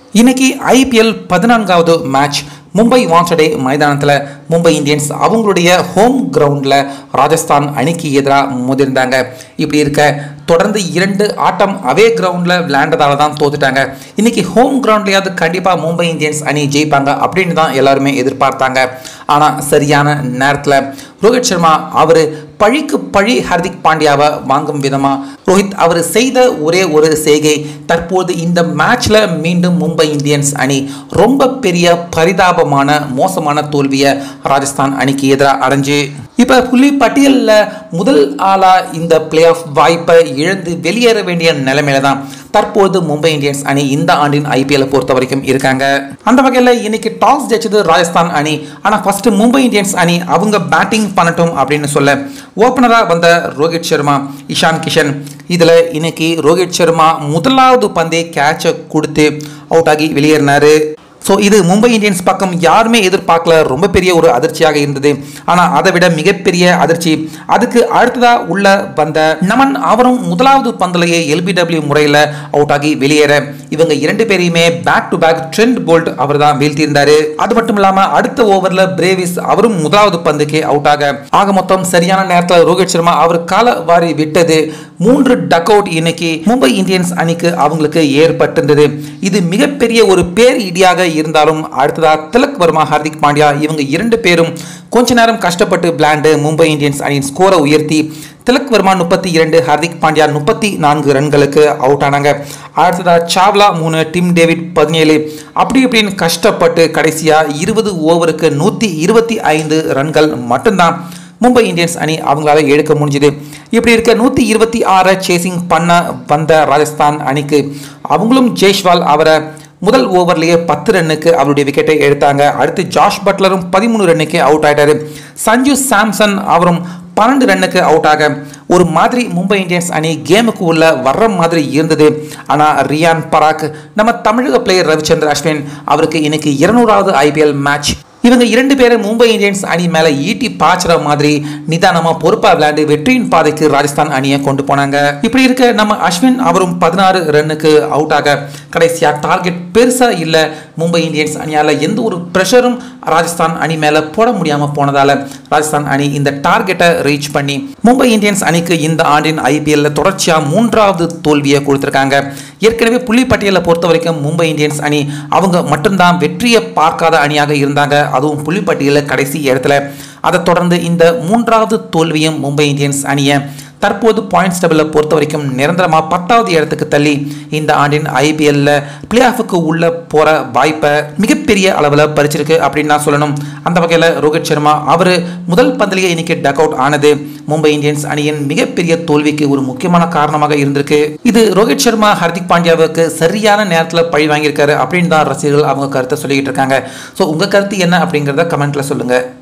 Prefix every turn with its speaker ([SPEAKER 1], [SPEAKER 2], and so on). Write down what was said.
[SPEAKER 1] இன்னைக்கு ஐபிஎல் பதினான்காவது மேட்ச் மும்பை வான்சடே மைதானத்தில் மும்பை இந்தியன்ஸ் அவங்களுடைய ஹோம் கிரவுண்டில் ராஜஸ்தான் அணிக்கு எதிராக மோதிருந்தாங்க இப்படி இருக்க தொடர்ந்து இரண்டு ஆட்டம் அவே கிரவுண்டில் விளையாண்டதால தான் தோத்துட்டாங்க இன்னைக்கு ஹோம் கிரவுண்ட்லையாவது கண்டிப்பாக மும்பை இந்தியன்ஸ் அணி ஜெயிப்பாங்க அப்படின்னு தான் எல்லாருமே எதிர்பார்த்தாங்க ஆனால் சரியான நேரத்தில் ரோஹித் சர்மா அவர் பழிக்கு பழி ஹர்திக் பாண்டியாவை வாங்கும் விதமாக ரோஹித் அவர் செய்த ஒரே ஒரு செய்கை தற்போது இந்த மேட்ச்ல மீண்டும் மும்பை இந்தியன்ஸ் அணி ரொம்ப பெரிய பரிதாபமான மோசமான தோல்வியை ராஜஸ்தான் அணிக்கு எதிராக அடைஞ்சு இப்போ புள்ளி பட்டியலில் முதல் ஆளாக இந்த பிளே ஆஃப் வாய்ப்பை இழந்து வெளியேற வேண்டிய நிலைமையில தான் தற்போது மும்பை இந்தியன்ஸ் அணி இந்த ஆண்டின் ஐபிஎல்லை பொறுத்த வரைக்கும் இருக்காங்க அந்த வகையில் இன்னைக்கு டாஸ் ஜெயிச்சது ராஜஸ்தான் அணி ஆனால் ஃபர்ஸ்ட் மும்பை இந்தியன்ஸ் அணி அவங்க பேட்டிங் பண்ணட்டும் அப்படின்னு சொல்ல ஓப்பனராக வந்த ரோஹித் சர்மா இஷான் கிஷன் இதில் இன்னைக்கு ரோஹித் சர்மா முதலாவது பந்தே கேட்சை கொடுத்து அவுட் ஆகி வெளியேறினாரு ஸோ இது மும்பை இந்தியன்ஸ் பக்கம் யாருமே எதிர்பார்க்கல ரொம்ப பெரிய ஒரு அதிர்ச்சியாக இருந்தது ஆனால் அதை விட மிகப்பெரிய அதிர்ச்சி அதுக்கு அடுத்ததாக உள்ள வந்த நமன் அவரும் முதலாவது பந்திலேயே எல்பிடபிள்யூ முறையில் அவுட் ஆகி வெளியேற இவங்க இரண்டு பேரையுமே back to back Trent Boult அவர் தான் வீழ்த்தியிருந்தாரு அது மட்டும் இல்லாமல் அடுத்த ஓவரில் பிரேவிஸ் அவரும் முதலாவது பந்துக்கே அவுட் ஆக ஆக மொத்தம் சரியான நேரத்தில் ரோஹித் சர்மா அவர் கால வாரி விட்டது மூன்று டக் அவுட் இன்னைக்கு மும்பை இந்தியன்ஸ் அணிக்கு அவங்களுக்கு ஏற்பட்டிருந்தது இது மிகப்பெரிய ஒரு பேர் இடியாக இருந்தாலும் அடுத்ததா திலக் வர்மா ஹார்திக் பாண்டியா இவங்க இரண்டு பேரும் கொஞ்ச நேரம் கஷ்டப்பட்டு பிளாண்டு மும்பை இந்தியன்ஸ் அணியின் ஸ்கோரை உயர்த்தி திலக் வர்மா முப்பத்தி இரண்டு ஹார்திக் பாண்டியா முப்பத்தி நான்கு ரன்களுக்கு அவுட் ஆனாங்க அடுத்ததா சாவ்லா மூணு டிம் டேவிட் பதினேழு அப்படி இப்படின்னு கஷ்டப்பட்டு கடைசியாக இருபது ஓவருக்கு நூற்றி இருபத்தி ஐந்து ரன்கள் மட்டும்தான் மும்பை இந்தியன்ஸ் அணி அவங்களால எடுக்க முடிஞ்சுது இப்படி இருக்க நூற்றி இருபத்தி ஆறை சேசிங் பண்ண வந்த ராஜஸ்தான் அணிக்கு அவங்களும் ஜெய்ஷ்வால் அவரை முதல் ஓவர்லேயே பத்து ரன்னுக்கு அவருடைய விக்கெட்டை எடுத்தாங்க அடுத்து ஜாஷ் பட்லரும் பதிமூணு ரன்னுக்கு அவுட் ஆயிட்டாரு சஞ்சு சாம்சன் அவரும் பன்னெண்டு ரன்னுக்கு அவுட் ஆக ஒரு மாதிரி மும்பை இந்தியன்ஸ் அணி கேமுக்கு உள்ள வர்ற மாதிரி இருந்தது ஆனால் ரியான் பராக் நம்ம தமிழக பிளேயர் ரவிச்சந்திர அஸ்வின் அவருக்கு இன்னைக்கு இருநூறாவது ஐபிஎல் மேட்ச் இவங்க இரண்டு பேரும் மும்பை இந்தியன்ஸ் அணி மேலே ஈட்டி பாய்ச்சுற மாதிரி நிதானமாக பொறுப்பாக விளையாண்டு வெற்றியின் பாதைக்கு ராஜஸ்தான் அணியை கொண்டு போனாங்க இப்படி இருக்க நம்ம அஸ்வின் அவரும் பதினாறு ரன்னுக்கு அவுட் ஆக கடைசியாக டார்கெட் பெருசாக இல்லை மும்பை இந்தியன்ஸ் அணியால் எந்த ஒரு ப்ரெஷரும் ராஜஸ்தான் அணி மேலே போட முடியாமல் போனதால் ராஜஸ்தான் அணி இந்த டார்கெட்டை ரீச் பண்ணி மும்பை இந்தியன்ஸ் அணிக்கு இந்த ஆண்டின் ஐபிஎல்ல தொடர்ச்சியாக மூன்றாவது தோல்வியை கொடுத்துருக்காங்க ஏற்கனவே புள்ளிப்பட்டியலை பொறுத்த வரைக்கும் மும்பை இந்தியன்ஸ் அணி அவங்க மட்டும்தான் வெற்றியை பார்க்காத அணியாக இருந்தாங்க அதுவும் புள்ளிப்பட்டியலில் கடைசி இடத்துல அதை தொடர்ந்து இந்த மூன்றாவது தோல்வியும் மும்பை இந்தியன்ஸ் அணியை தற்போது பாயிண்ட்ஸ் டேபிளில் பொறுத்த வரைக்கும் நிரந்தரமாக பத்தாவது இடத்துக்கு தள்ளி இந்த ஆண்டின் ஐபிஎல்ல பிளே ஆஃபுக்கு உள்ள போகிற வாய்ப்பை மிகப்பெரிய அளவில் பறிச்சிருக்கு அப்படின்னு நான் சொல்லணும் அந்த வகையில் ரோஹித் சர்மா அவர் முதல் பந்திலேயே இன்னைக்கு டக் அவுட் ஆனது மும்பை இந்தியன்ஸ் அணியின் மிகப்பெரிய தோல்விக்கு ஒரு முக்கியமான காரணமாக இருந்திருக்கு இது ரோஹித் சர்மா ஹர்திக் பாண்டியாவுக்கு சரியான நேரத்தில் பழி வாங்கியிருக்காரு அப்படின்னு தான் ரசிகர்கள் அவங்க கருத்தை சொல்லிக்கிட்டு இருக்காங்க ஸோ உங்கள் கருத்து என்ன அப்படிங்கிறத கமெண்ட்டில் சொல்லுங்கள்